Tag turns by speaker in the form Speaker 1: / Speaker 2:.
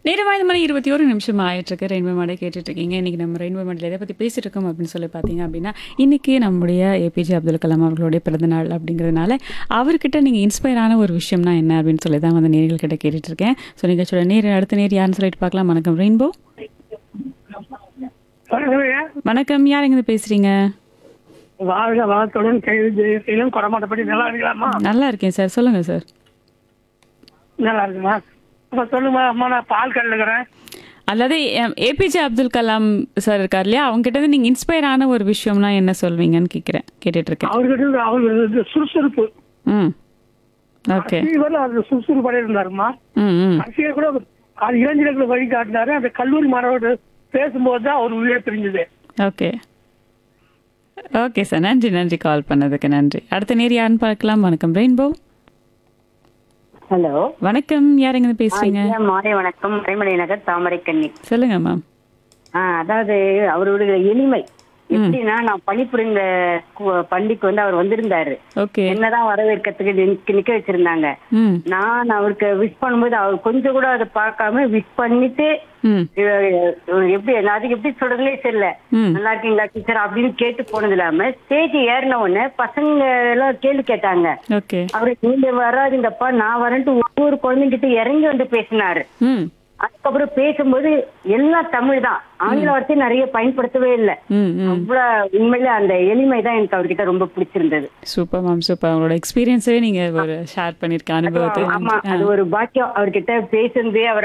Speaker 1: நேரமாக இந்த மாதிரி இருபத்தி ஒரு நிமிஷம் ஆயிட்டிருக்கு ரெயின்போ மாடை கேட்டுட்டு இருக்கீங்க இன்றைக்கி நம்ம ரெயின்போ மாடல் எதை பற்றி பேசிட்டு இருக்கோம் அப்படின்னு சொல்லி பார்த்தீங்க அப்படின்னா இன்றைக்கி நம்முடைய ஏபிஜே அப்துல் கலாம் அவர்களுடைய பிறந்தநாள் அப்படிங்கிறதுனால அவர்கிட்ட நீங்கள் இன்ஸ்பயர் ஆன ஒரு விஷயம்னா என்ன அப்படின்னு சொல்லி தான் வந்து நேர்கள் கிட்ட கேட்டுட்டு இருக்கேன் ஸோ நீங்கள் சொல்ல நேர் அடுத்த நேர் யாருன்னு சொல்லிட்டு பார்க்கலாம் வணக்கம் ரெயின்போ
Speaker 2: வணக்கங்க
Speaker 1: வணக்கம் யார் எங்கே பேசுகிறீங்க
Speaker 2: வாழ்க வளத்துடன் கைது ஜெயசீலம் கொடமாட்டப்படி நல்லா இருக்கலாமா
Speaker 1: நல்லா இருக்கேன் சார் சொல்லுங்கள் சார்
Speaker 2: நல்லா இருக்குமா அப்ப சொல்லுமா அம்மா நான் பால் கல்லுக்கிறேன்
Speaker 1: அதாவது ஏபிஜே அப்துல் கலாம் சார் இருக்கார் இல்லையா அவங்க கிட்ட இருந்து நீங்கள் இன்ஸ்பயர் ஆன ஒரு விஷயம்னா என்ன சொல்வீங்கன்னு கேட்குறேன் கேட்டுட்டு இருக்கேன்
Speaker 2: அவர்கிட்ட இருந்து அவருக்கு இந்த சுறுசுறுப்பு
Speaker 1: ம் ஓகே
Speaker 2: இவர் அவர் சுறுசுறுப்படைய இருந்தாருமா
Speaker 1: ம் ம்
Speaker 2: அரசியல் கூட அது இளைஞர்களுக்கு வழி காட்டினாரு அந்த கல்லூரி மாணவரோடு பேசும்போது தான் அவர் உயிரை தெரிஞ்சது
Speaker 1: ஓகே ஓகே சார் நன்றி நன்றி கால் பண்ணதுக்கு நன்றி அடுத்த நேர் யாருன்னு பார்க்கலாம் வணக்கம் ரெயின்போ
Speaker 3: ஹலோ
Speaker 1: வணக்கம் யார் எங்க பேசுறீங்க
Speaker 3: ஐயா, மாலை வணக்கம் மறைமலை நகர் தாமரைக்கண்ணி
Speaker 1: சொல்லுங்க மேம்
Speaker 3: ஆ, அதாவது அவருடைய எளிமை எப்படின்னா நான் பணிபுரிந்த கு- பள்ளிக்கு வந்து அவர் வந்திருந்தாரு
Speaker 1: ஓகே
Speaker 3: என்னதான் வரவேற்கிறதுக்கு நிக்க- நிக்க வச்சிருந்தாங்க
Speaker 1: ம்
Speaker 3: நான் அவருக்கு விஷ் பண்ணும்போது அவர் கொஞ்சம் கூட அதை பார்க்காம விஷ் பண்ணிட்டு
Speaker 1: ம்
Speaker 3: இவ- எப்படி நான் அதுக்கு எப்படி சொல்றதுலே தெரியல
Speaker 1: ம்
Speaker 3: நல்லா இருக்கீங்களா டீச்சர் அப்படின்னு கேட்டு போனது இல்லாம ஸ்டேஜ் ஏறின உடனே பசங்க எல்லாம் கேள்வி கேட்டாங்க
Speaker 1: ஓகே
Speaker 3: அவரு நீங்க வராதுங்கப்பா நான் வரேன்ட்டு ஒவ்வொரு குழந்தைங்கிட்ட இறங்கி வந்து பேசினாரு
Speaker 1: ம்
Speaker 3: அதுக்கப்புறம் பேசும்போது எல்லாம் தமிழ் தான் ஆங்கில வார்த்தை நிறைய பயன்படுத்தவே இல்லை
Speaker 1: ம் ம்
Speaker 3: அவ்வளவு உண்மையில அந்த எளிமை தான் எனக்கு அவர்கிட்ட ரொம்ப பிடிச்சிருந்தது
Speaker 1: சூப்பர் மேம் சூப்பர் உங்களோட எக்ஸ்பீரியன்ஸே நீங்க ஒரு ஷேர் பண்ணிருக்க அனுபவத்தை
Speaker 3: ஆமா அது ஒரு பாக்கியம் அவர்கிட்ட பேசுனது அவர்